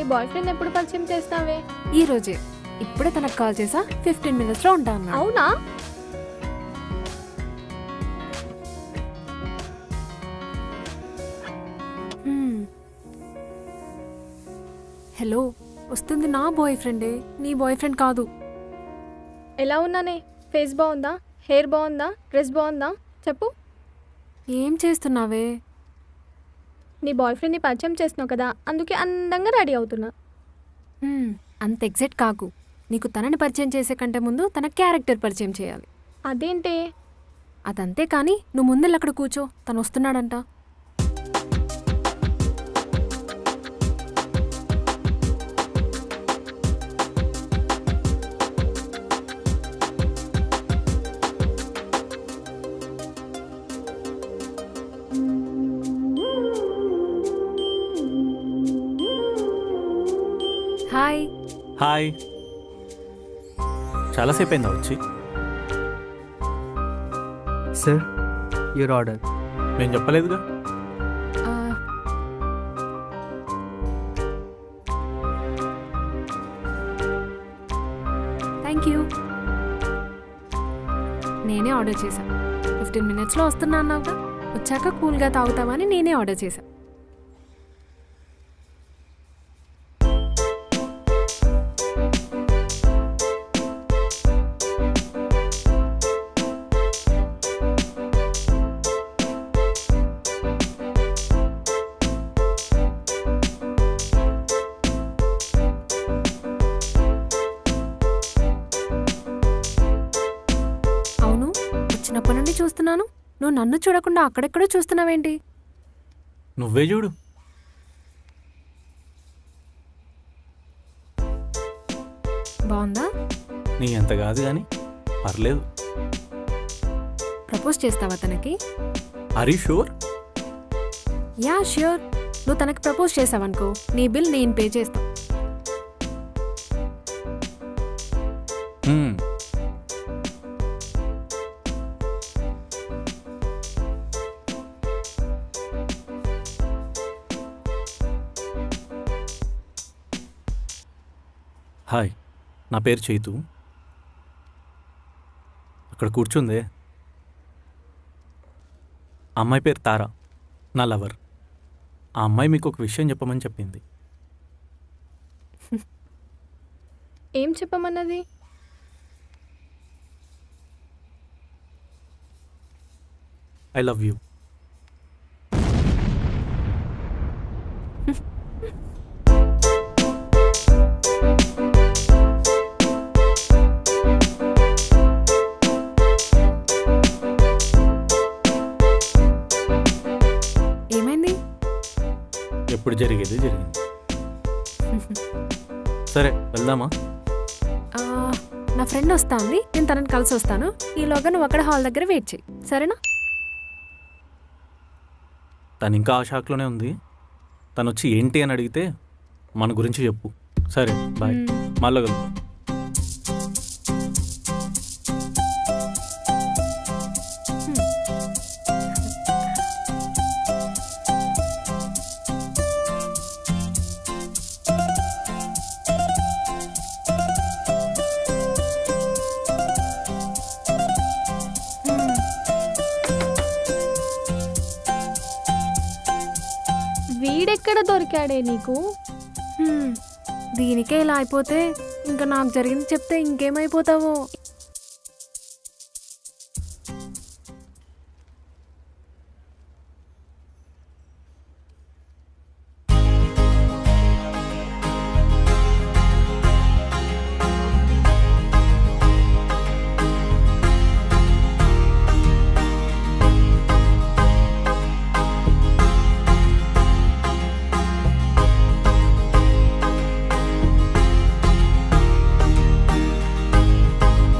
Boy friend ఎప్పుడు పరిచయం చేస్తావే ఈ రోజే ఇప్పుడే తనకు కాల్ చేసా ఫిఫ్టీన్ మినిట్స్ లో ఉంటా అన్నాడు అవునా హ్మ్. హలో వస్తుంది నా బాయ్ ఫ్రెండే నీ బాయ్ ఫ్రెండ్ కాదు ఎలా ఉన్నానే ఫేస్ బాగుందా హెయిర్ బాగుందా డ్రెస్ బాగుందా చెప్పు ఏం చేస్తున్నావే నీ బాయ్ ఫ్రెండ్ని పరిచయం చేస్తున్నావు కదా అందుకే అందంగా రెడీ అవుతున్నా హ్మ్, అంత ఎగ్జాక్ట్ కాకు నీకు తనని పరిచయం చేసే కంటే ముందు తన క్యారెక్టర్ పరిచయం చేయాలి అదేంటే అదంతే కానీ నువ్వు ముందెళ్ళి అక్కడ కూర్చో తను వస్తున్నాడంట హాయ్ హాయ్ చాలాసేపు అయిందా వచ్చి సార్ యూర్ ఆర్డర్ నేను చెప్పలేదుగా ఆ, థ్యాంక్ యూ నేనే ఆర్డర్ చేశా ఫిఫ్టీన్ మినిట్స్లో వస్తున్నా అన్నావుగా వచ్చాక కూల్గా తాగుతామని నేనే ఆర్డర్ చేశా అవును వచ్చినప్పటి నుండి చూస్తున్నాను నువ్వు నన్ను చూడకుండా అక్కడెక్కడో చూస్తున్నావేంటి నువ్వే చూడు బాగుందా నీ ఎంత కాదు కానీ పర్లేదు ప్రపోజ్ చేస్తావా తనకి అరీ షూర్ యా ష్యూర్ నువ్వు తనకి ప్రపోజ్ చేసావనుకో నీ బిల్ నేను పే చేస్తా హాయ్ నా పేరు చైతు అక్కడ కూర్చుందే ఆ అమ్మాయి పేరు తారా నా లవర్ ఆ అమ్మాయి మీకు ఒక విషయం చెప్పమని చెప్పింది ఏం చెప్పమన్నది ఐ లవ్ యూ ఏమైంది ఎప్పుడు జరిగేది జరిగింది సరే వెళ్దామా ఆ, నా ఫ్రెండ్ వస్తా ఉంది నేను తనని కలిసి వస్తాను ఈలోగా నువ్వు అక్కడ హాల్ దగ్గర వెయిట్ చేయి సరేనా తను ఇంకా ఆ షాక్లోనే ఉంది తను వచ్చి ఏంటి అని అడిగితే మన గురించి చెప్పు సరే బాయ్ మళ్ళీ కలుద్దాం వీడెక్కడ దొరికాడే నీకు హ్మ్, దీనికే ఇలా అయిపోతే ఇంకా నాకు జరిగింది చెప్తే ఇంకేమైపోతావో ఆ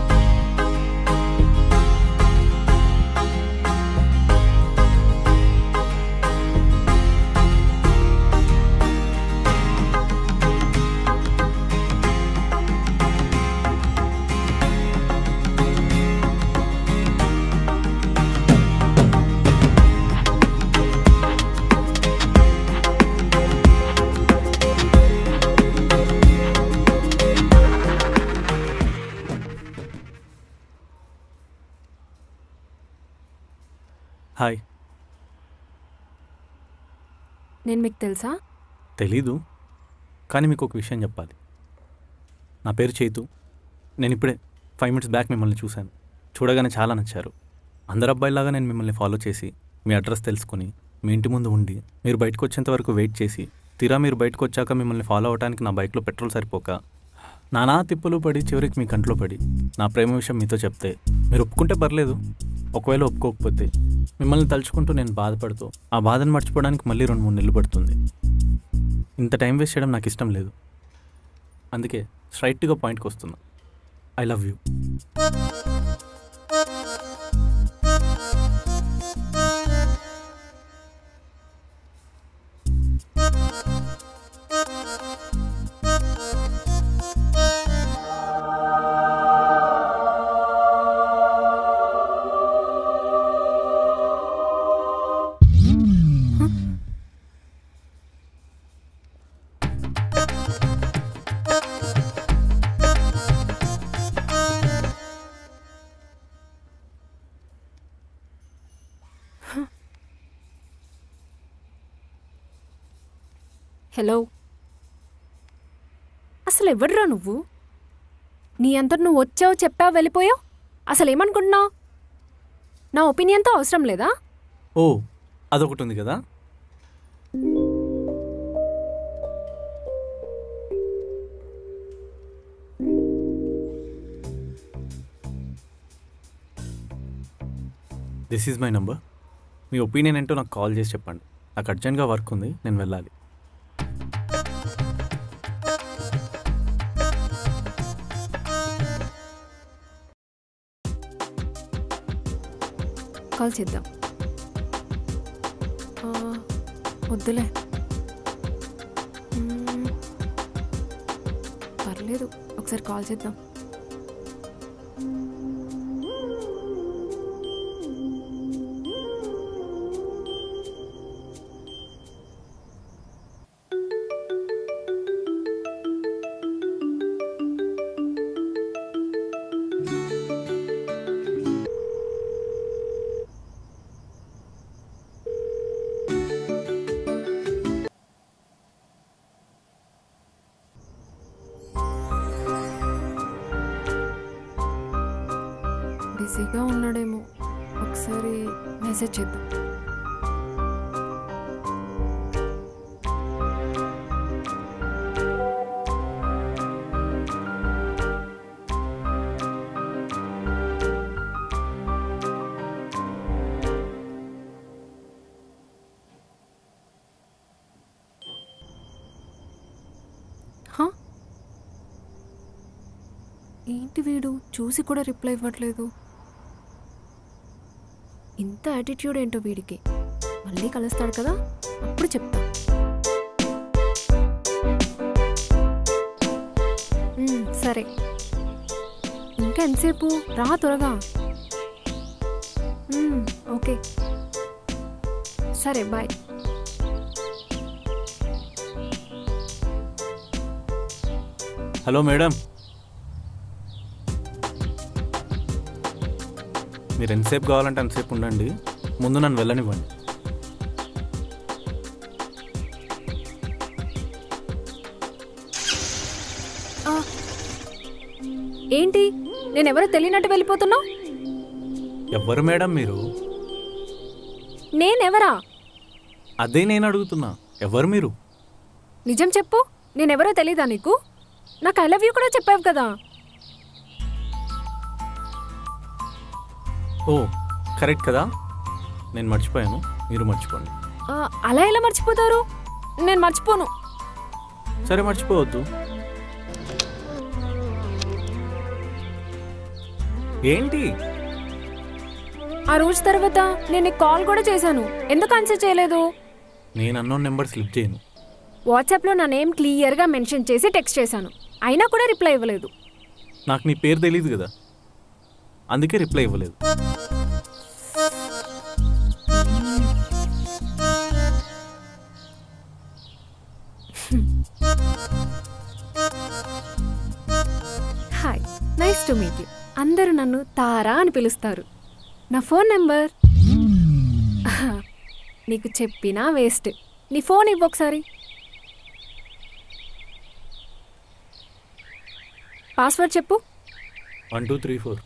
హాయ్ నేను మీకు తెలుసా తెలీదు కానీ మీకు ఒక విషయం చెప్పాలి నా పేరు చేతు నేను ఇప్పుడే ఫైవ్ మినిట్స్ బ్యాక్ మిమ్మల్ని చూశాను చూడగానే చాలా నచ్చారు అందరు అబ్బాయిలాగా నేను మిమ్మల్ని ఫాలో చేసి మీ అడ్రస్ తెలుసుకుని మీ ఇంటి ముందు ఉండి మీరు బయటకు వచ్చేంత వరకు వెయిట్ చేసి తీరా మీరు బయటకు వచ్చాక మిమ్మల్ని ఫాలో అవడానికి నా బైక్లో పెట్రోల్ సరిపోక నానా తిప్పలు పడి చివరికి మీ కంట్లో పడి నా ప్రేమ విషయం మీతో చెప్తే మీరు ఒప్పుకుంటే పర్లేదు ఒకవేళ ఒప్పుకోకపోతే మిమ్మల్ని తలుచుకుంటూ నేను బాధపడుతూ ఆ బాధను మర్చిపోవడానికి మళ్ళీ రెండు మూడు నెలలు పడుతుంది ఇంత టైం వేస్ట్ చేయడం నాకు ఇష్టం లేదు అందుకే స్ట్రైట్గా పాయింట్కి వస్తున్నా ఐ లవ్ యూ హలో అసలు ఎవడ్రా నువ్వు నీ అంతటి నువ్వు వచ్చావు చెప్పావు వెళ్ళిపోయావు అసలు ఏమనుకుంటున్నావు నా ఒపీనియన్తో అవసరం లేదా ఓ అదొకటి ఉంది కదా దిస్ ఈజ్ మై నంబర్ మీ ఒపీనియన్ ఏంటో నాకు కాల్ చేసి చెప్పండి నాకు అర్జెంట్గా వర్క్ ఉంది నేను వెళ్ళాలి కాల్ చేద్దాం ఆ, వద్దులే మ్మ్. పర్లేదు ఒకసారి కాల్ చేద్దాం బిజీగా ఉన్నాడేమో ఒకసారి మెసేజ్ చేద్దాం హా? ఏంటి వీడు చూసి కూడా రిప్లై ఇవ్వట్లేదు ఇంత యాటిట్యూడ్ ఏంటో వీడికి మళ్ళీ కలుస్తాడు కదా అప్పుడు చెప్తా మ్మ్, సరే ఇంకా ఎంతసేపు రా త్వరగా మ్మ్, ఓకే సరే బాయ్ హలో మేడం మీరు ఎంతసేపు కావాలంటే అంతసేపు ఉండండి ముందు నన్ను వెళ్ళనివ్వండి ఆ, ఏంటి నేనెవరో తెలియనట్టు వెళ్ళిపోతున్నావు ఎవ్వరు మేడం మీరు నేనెవరా అదే నేను అడుగుతున్నా ఎవరు మీరు నిజం చెప్పు నేనెవరో తెలీదా నీకు నాకు ఐ లవ్ యూ కూడా చెప్పావు కదా ఓ కరెక్ట్ కదా నేను మర్చిపోయాను మీరు మర్చిపోండి ఆ, అలా ఎలా మర్చిపోతారు నేను మర్చిపోను సరే మర్చిపోవద్దు ఏంటి ఆ రోజు తర్వాత నేను నీకు కాల్ కూడా చేశాను ఎందుకు ఆన్సర్ చేయలేదు నేను అన్నోన్ నెంబర్ స్లిప్ చేయను వాట్సాప్లో నా నేమ్ క్లియర్గా మెన్షన్ చేసి టెక్స్ట్ చేశాను అయినా కూడా రిప్లై ఇవ్వలేదు నాకు నీ పేరు తెలియదు కదా అందుకే రిప్లై ఇవ్వలేదు hi nice to meet you అందరూ నన్ను తారా అని పిలుస్తారు నా ఫోన్ నెంబర్ నీకు చెప్పినా వేస్ట్ నీ ఫోన్ ఇవ్వు ఒకసారి పాస్వర్డ్ చెప్పు వన్ టూ త్రీ ఫోర్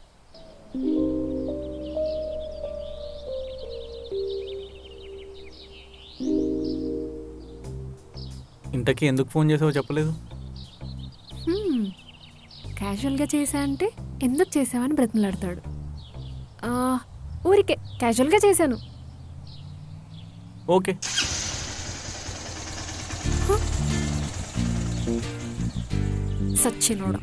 ఇంతకీ ఎందుకు ఫోన్ చేసావో చెప్పలేదు హ్మ్. క్యాజువల్గా చేశా అంటే ఎందుకు చేసావని బ్రతిమలాడతాడు ఆ, ఊరికే క్యాజువల్గా చేశాను ఓకే సచ్చినోడ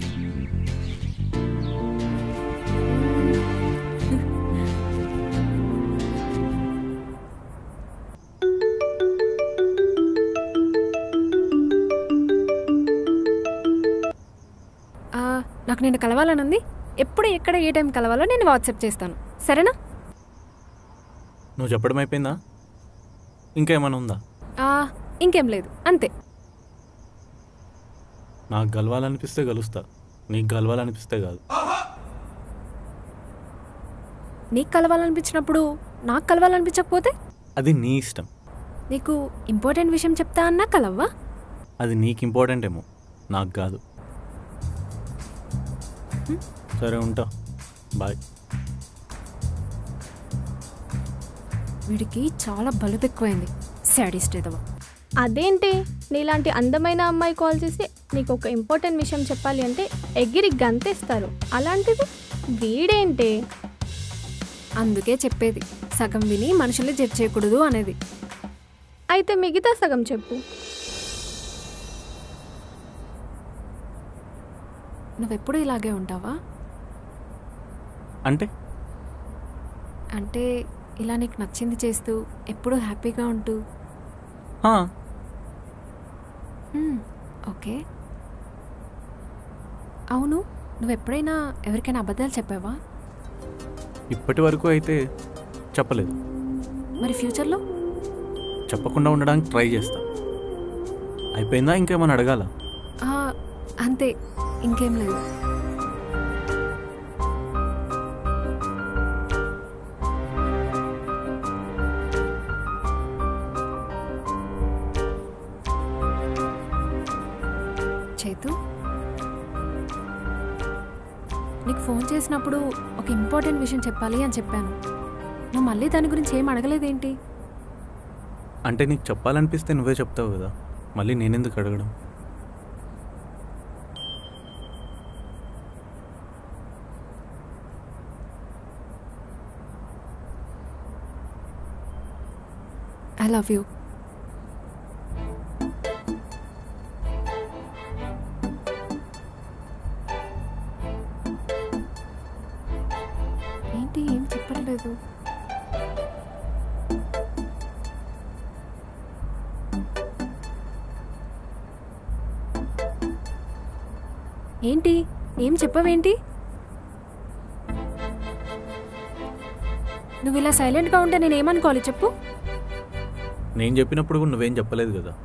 ఆ, నాకు నేను కలవాలని ఉంది ఎప్పుడు ఎక్కడ ఏ టైం కలవాలో నేను వాట్సాప్ చేస్తాను సరేనా నువ్వు చెప్పడం అయిపోయిందా ఇంకా ఏమైనా ఉందా ఆ, ఇంకేం లేదు అంతే నాకు గలవాలనిపిస్తే గలుస్తా నీకు గలవాలనిపిస్తే కాదు నీకు కలవాలనిపించినప్పుడు నాకు కలవాలనిపించకపోతే అది నీ ఇష్టం నీకు ఇంపార్టెంట్ విషయం చెప్తా అన్నా కలవ్వా అది నీకు ఇంపార్టెంట్ ఏమో నాకు కాదు సరే ఉంటా బాయ్ వీడికి చాలా బలుపు ఎక్కువైంది సాడిస్ట్ ఏదవా అదేంటి నీలాంటి అందమైన అమ్మాయి కాల్ చేసి నీకు ఒక ఇంపార్టెంట్ విషయం చెప్పాలి అంటే ఎగిరి గంతేస్తారు అలాంటిది వీడేంటి అందుకే చెప్పేది సగం విని మనుషుల్ని జడ్జ్ చేయకూడదు అనేది అయితే మిగతా సగం చెప్పు నువ్వెప్పుడు ఇలాగే ఉంటావా అంటే అంటే ఇలా నీకు నచ్చింది చేస్తూ ఎప్పుడూ హ్యాపీగా ఉంటూ హా, హ్మ్, ఓకే అవును నువ్వెప్పుడైనా ఎవరికైనా అబద్ధాలు చెప్పావా ఇప్పటి వరకు అయితే చెప్పలేదు మరి ఫ్యూచర్లో చెప్పకుండా ఉండడానికి ట్రై చేస్తా అయిపోయిందా ఇంకేమైనా అడగాల ఆ, అంతే ఇంకేం లేదు చేతు నీకు ఫోన్ చేసినప్పుడు ఒక ఇంపార్టెంట్ విషయం చెప్పాలి అని చెప్పాను నువ్వు మళ్ళీ దాని గురించి ఏం అడగలేదేంటి అంటే నీకు చెప్పాలనిపిస్తే నువ్వే చెప్తావు కదా మళ్ళీ నేనెందుకు అడగడం ఐ లవ్ యూ ఏంటి ఏం చెప్పట్లేదు ఏంటి ఏం చెప్పవేంటి నువ్వు ఇలా సైలెంట్గా ఉంటే నేను ఏమనుకోవాలి చెప్పు నేను చెప్పినప్పుడు కూడా నువ్వేం చెప్పలేదు కదా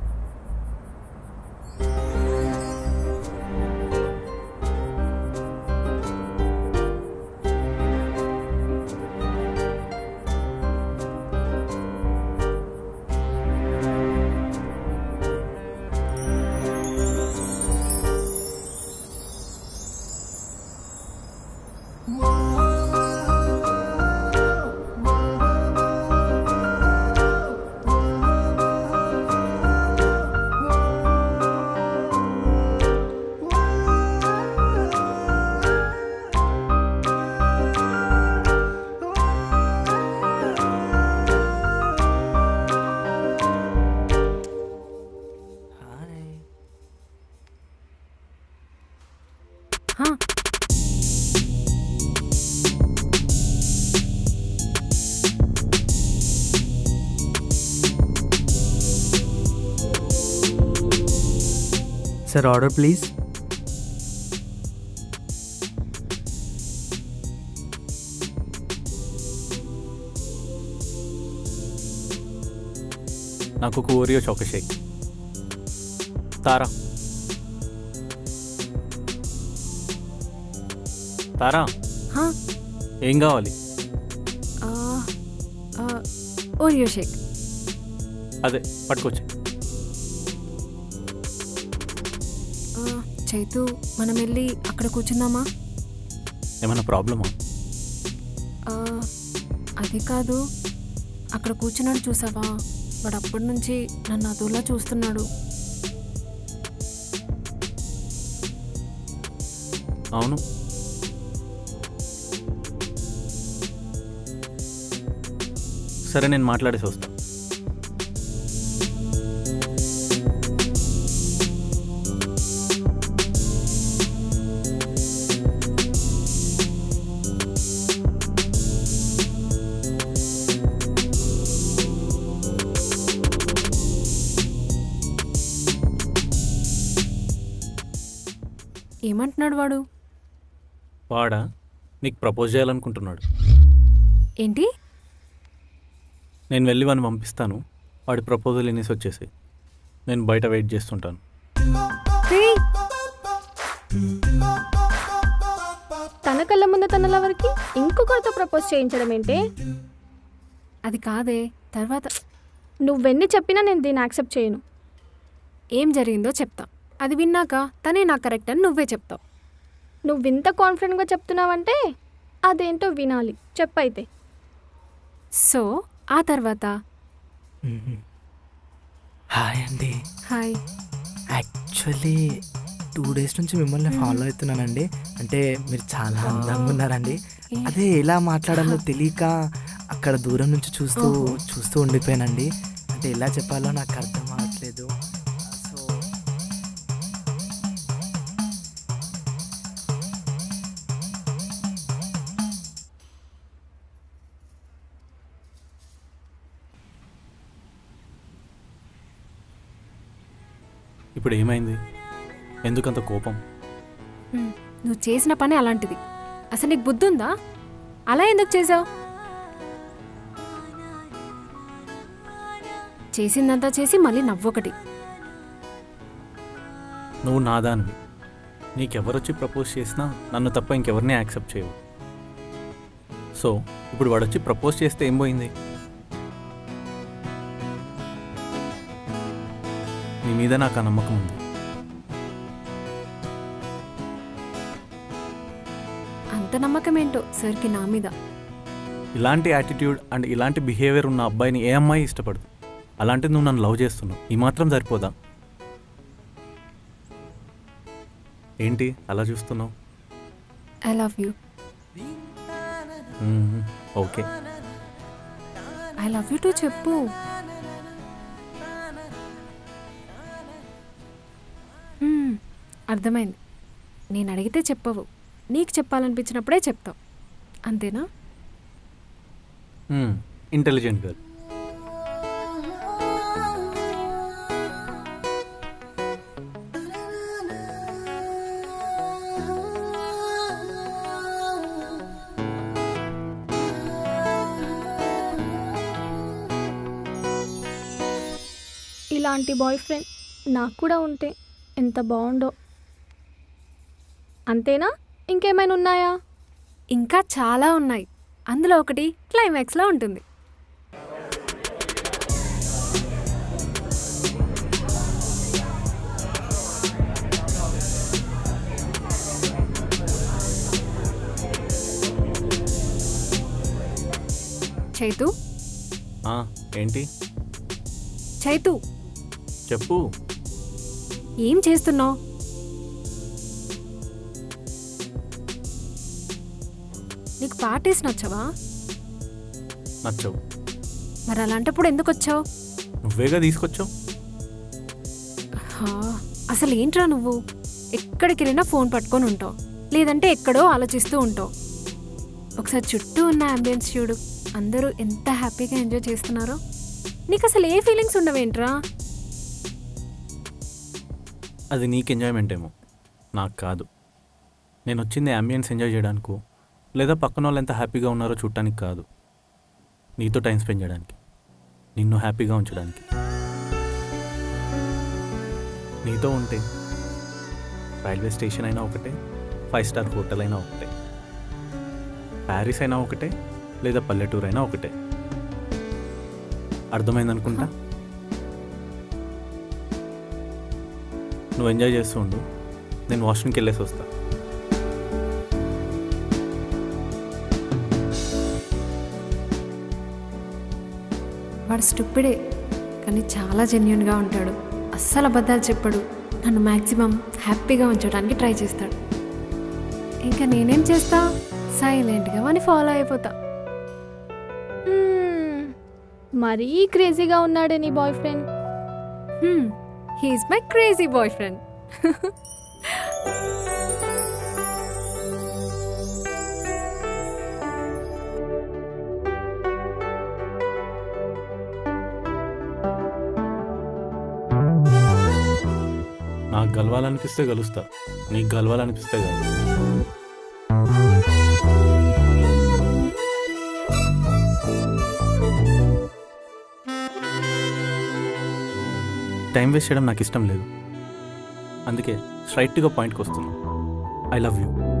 హా, Sir, order please. నాకు ఒక ఓరియో చౌక షేక్ తారా తారా హా, ఏం కావాలి ఆ, ఆ, ఓరియో షేక్ అదే పట్టుకొచ్చి ఆ, చైతు మనం వెళ్ళి అక్కడ కూర్చుందామా ఏమైనా ప్రాబ్లమా ఆ, అది కాదు అక్కడ కూర్చున్నాడు చూసావా వాడు అప్పటి నుంచి నన్ను అదోలా చూస్తున్నాడు అవును సరే నేను మాట్లాడేసి వస్తా ఏమంటున్నాడు వాడు వాడా నీకు ప్రపోజ్ చేయాలనుకుంటున్నాడు ఏంటి నేను వెళ్ళి వాడిని పంపిస్తాను వాడి ప్రపోజల్ వినేసి వచ్చేసి నేను బయట వెయిట్ చేస్తుంటాను రేయ్, తన కళ్ళ ముందు తన లవర్కి ఇంకొకరితో ప్రపోజ్ చేయించడం ఏంటి అది కాదే తర్వాత నువ్వెన్ని చెప్పినా నేను దీన్ని యాక్సెప్ట్ చేయను ఏం జరిగిందో చెప్తా అది విన్నాక తనే నాకు కరెక్ట్ అని నువ్వే చెప్తావు నువ్వు ఇంత కాన్ఫిడెంట్గా చెప్తున్నావంటే అదేంటో వినాలి చెప్పైతే సో ఆ తర్వాత హాయ్ అండి హాయ్ యాక్చువల్లీ టూ డేస్ నుంచి మిమ్మల్ని ఫాలో అవుతున్నానండి అంటే మీరు చాలా అందంగా ఉన్నారండి అదే ఎలా మాట్లాడాలో తెలియక అక్కడ దూరం నుంచి చూస్తూ ఓహో. చూస్తూ ఉండిపోయానండి అంటే ఎలా చెప్పాలో నాకు అర్థం అవ్వట్లేదు సో ఇప్పుడు ఏమైంది ఎందుకంత కోపం హ్మ్, నువ్వు చేసిన పని అలాంటిది అసలు నీకు బుద్ధి ఉందా అలా ఎందుకు చేసావు చేసిందంతా చేసి మళ్ళీ నవ్వొకటి నువ్వు నాదానివి నీకెవరొచ్చి ప్రపోజ్ చేసినా నన్ను తప్ప ఇంకెవరిని యాక్సెప్ట్ చేయవు సో ఇప్పుడు వాడొచ్చి ప్రపోజ్ చేస్తే ఏం పోయింది నీ మీద నాకు ఆ నమ్మకం ఉంది అంత నమ్మకం ఏంటో సార్కి నా మీద ఇలాంటి యాటిట్యూడ్ అండ్ ఇలాంటి బిహేవియర్ ఉన్న అబ్బాయిని ఏ అమ్మాయి ఇష్టపడదు అలాంటిది నువ్వు నన్ను లవ్ చేస్తున్నావు ఈ మాత్రం సరిపోదా ఏంటి అలా చూస్తున్నావు I love you hmm, okay I love you too చెప్పు హ్మ్, అర్థమైంది నేను అడిగితే చెప్పవు నీకు చెప్పాలనిపించినప్పుడే చెప్తావు అంతేనా ఇంటెలిజెంట్ గర్ల్ ఇలాంటి బాయ్ ఫ్రెండ్ నాకు కూడా ఉంటే ఎంత బాగుండో అంతేనా ఇంకేమైనా ఉన్నాయా ఇంకా చాలా ఉన్నాయి అందులో ఒకటి క్లైమాక్స్లో ఉంటుంది చైతు ఆ, ఏంటి చైతు చెప్పు ఏం చేస్తున్నావు నీకు పార్టీస్ నచ్చవా నచ్చవు మరి అలాంటప్పుడు ఎందుకు వచ్చావు నువ్వేగా తీసుకొచ్చావు అసలు ఏంట్రా నువ్వు ఎక్కడికి వెళ్ళినా ఫోన్ పట్టుకొని ఉంటావు లేదంటే ఎక్కడో ఆలోచిస్తూ ఉంటావు ఒకసారి చుట్టూ ఉన్న అంబియన్స్ చూడు అందరూ ఎంత హ్యాపీగా ఎంజాయ్ చేస్తున్నారో నీకు అసలు ఏ ఫీలింగ్స్ ఉండవేంట్రా అది నీకు ఎంజాయ్మెంట్ ఏమో నాకు కాదు నేను వచ్చింది అంబియన్స్ ఎంజాయ్ చేయడానికో లేదా పక్కన వాళ్ళు ఎంత హ్యాపీగా ఉన్నారో చూడటానికి కాదు నీతో టైం స్పెండ్ చేయడానికి నిన్ను హ్యాపీగా ఉంచడానికి నీతో ఉంటే రైల్వే స్టేషన్ అయినా ఒకటే ఫైవ్ స్టార్ హోటల్ అయినా ఒకటే ప్యారిస్ అయినా ఒకటే లేదా పల్లెటూరు అయినా ఒకటే అర్థమైందనుకుంటా నువ్వు ఎంజాయ్ చేస్తూ ఉండు నేను వాష్రూమ్కి వెళ్ళేసి వస్తా వాడు స్టూపిడే కానీ చాలా జెన్యున్గా ఉంటాడు అస్సలు అబద్ధాలు చెప్పడు నన్ను మ్యాక్సిమం హ్యాపీగా ఉంచడానికి ట్రై చేస్తాడు ఇంకా నేనేం చేస్తా సైలెంట్గా వాని ఫాలో అయిపోతా మ్మ్. మరీ క్రేజీగా ఉన్నాడే నీ boyfriend he's my crazy boyfriend నాకు గలవాలనిపిస్తే గలుస్తా నీకు గలవాలనిపిస్తే కాదు టైం వేస్ట్ చేయడం నాకు ఇష్టం లేదు అందుకే స్ట్రైట్గా పాయింట్కి వస్తున్నా ఐ లవ్ యూ